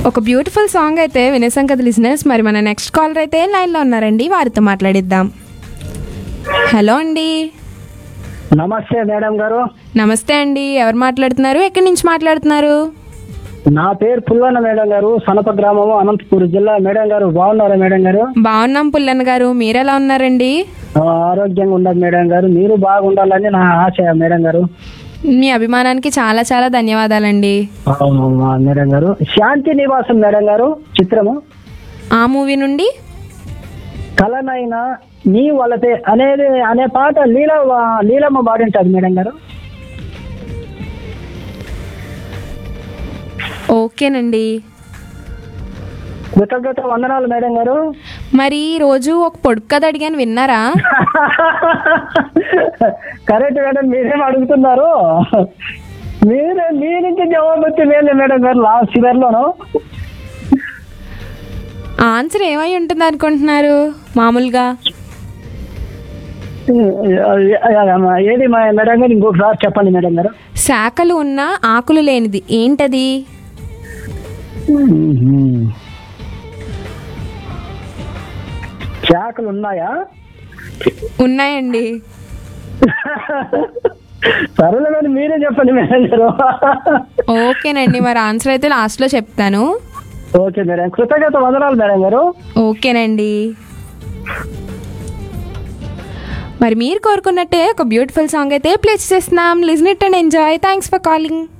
ఒక beautiful song అయితే వినేసాం కదా లిజినెస్ మరి మన నెక్స్ట్ కాలర్ అయితే లైన్లో ఉన్నారండి వారితో మాట్లాడిద్దాం హలో అండి నమస్తే మేడం గారు నమస్తే అండి ఎవరు మాట్లాడుతున్నారు ఎక్కడి నుంచి మాట్లాడుతున్నారు నా పేరు పుల్లన్న మేడం గారు సనప గ్రామము అనంతపూర్ జిల్లా మేడం గారు బాగున్నారా మేడం గారు బాగున్నాం పుల్లన్న గారు మీరు ఎలా ఉన్నారండి ఆ, ఆరోగ్యంగా ఉండదు మేడం గారు మీరు బాగుండాలని నా ఆశ మేడం గారు మీ అభిమానానికి చాలా చాలా ధన్యవాదాలండి అవును, ఆ, మేడం గారు శాంతి నివాసం మేడం గారు చిత్రము ఆ మూవీ నుండి కలనైనా నీ వలతే అనేది అనే పాట లీల లీలమ్మ పాడింటది మేడం గారు ఓకేనండి కృతజ్ఞత వందనాలు మేడం గారు మరి ఈ రోజు ఒక పొడుపు కథ అడిగాను విన్నారా కరెక్ట్ మేడం మీరేం అడుగుతున్నారు మీరే మీ నుంచి జవాబు వచ్చింది మేడం గారు లాస్ట్ చివరిలోను ఆన్సర్ ఏమై ఉంటుంది అనుకుంటున్నారు మామూలుగా ఏది మా మేడం గారు ఇంకొకసారి చెప్పండి మేడం గారు శాఖలు ఉన్న ఆకులు లేనిది ఏంటది శాఖలు ఉన్నాయా ఉన్నాయండి సరేలే మరి మీరే చెప్పండి మేడం గారు ఓకేనండి మరి ఆన్సర్ అయితే లాస్ట్లో చెప్తాను ఓకే మేడం కృతజ్ఞత వందనాలు మేడం గారు ఓకేనండి మరి మీరు కోరుకున్నట్టే ఒక బ్యూటిఫుల్ సాంగ్ అయితే ప్లే చేస్తున్నాం listen it and enjoy thanks for calling